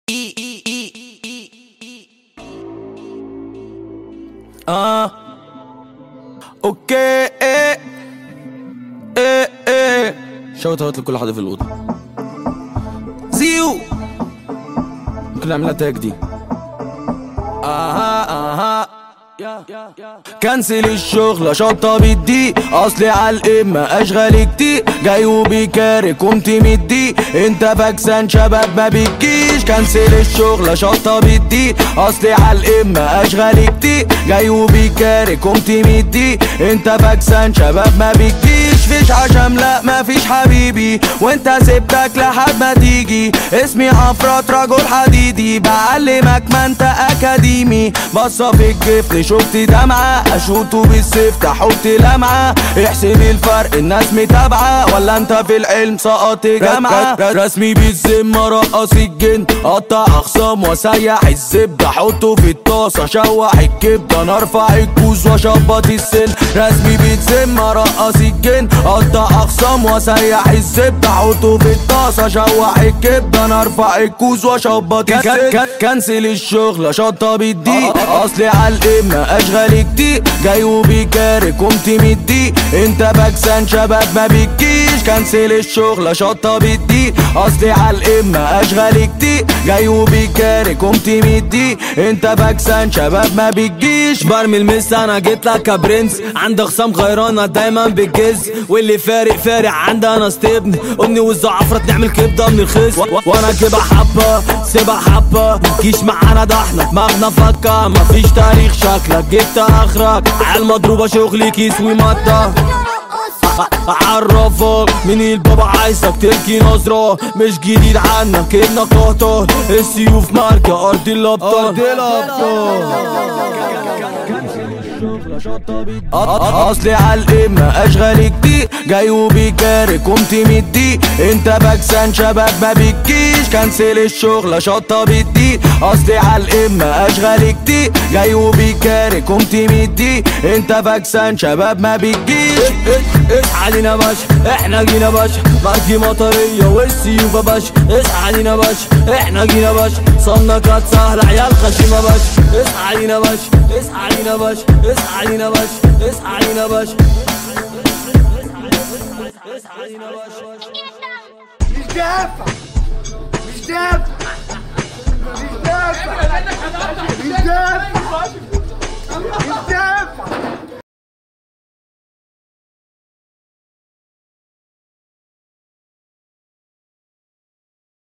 اه اوكي ايه ايه ايه شوت اوت لكل حدا في الاوضه زيو ممكن نعملها تاج دي اها اها كنسل الشغل شطة بدي اصلي عالقمة اشغال كتير جاي وبيكارك قمت مدي انت فاكسان شباب ما بتجيش كنسل الشغل شطة بدي اصلي عالقمة اشغال كتير جاي وبيكارك قمت مدي انت فاكسان شباب ما بتجيش فيش عشم لا ما فيش حبيبي وانت سبتك لحد ما تيجي اسمي عفرات رجل حديدي بعلمك ما انت اكاديمي بصة في الكفل شفت دمعة اشوطه بالسيف تحط لمعة احسب الفرق الناس متابعة ولا انت في العلم سقط جامعة رسمي بالذمة رقص الجن قطع اخصام وسيح الزبدة حطه في الطاسة شوح الكبدة انا ارفع الكوز واشبط السن رسمي بالذمة رقص الجن قطع اخصام وسيح الزبدة حطه في الطاسة شوح الكبدة انا ارفع الكوز واشبط السن كنسل الشغل شطة بالدي اصلي عالقمة اشغال كتير جاي وبيكارك قمت مدي انت باكسان شباب ما بتجيش كنسل الشغل شطة بالدي اصلي عالقمة اشغال كتير جاي وبيكارك قمت مدي انت باكسان شباب ما بتجيش برمي المس انا جيت لك يا برنس عندي خصام غيرانة دايما بتجز واللي فارق فارق عندي انا استبن امي والزعفرة نعمل كبدة من الخس و- و- وانا كبة حبة سيبها حبة جيش معانا ده احنا دماغنا فكة مفيش تاريخ شكلك جبت اخرك عالمضروبة شغلي كيس ومادة عرفك مين البابا عايزك تلقي نظرة مش جديد عنك انك قطر السيوف ماركة ارض الابطال اصلي عالقمة اشغال كتير جاي وبيكارك قمت مدي انت باكسان شباب ما بتجيش كنسل الشغل شطة بدي اصلي عالقمة اشغال كتير جاي وبيكارك قمت مدي انت باكسان شباب ما بتجيش اصحى علينا باشا احنا جينا باشا ماركي مطرية والسيوف يا باشا اصحى علينا باشا احنا جينا باشا صمنا كانت سهلة عيال خشيمة باشا اصحى علينا باشا اصحى علينا باشا اصحى علينا باشا اصحى علينا باشا اصحى علينا باشا مش دافع مش دافع مش دافع مش دافع مش دافع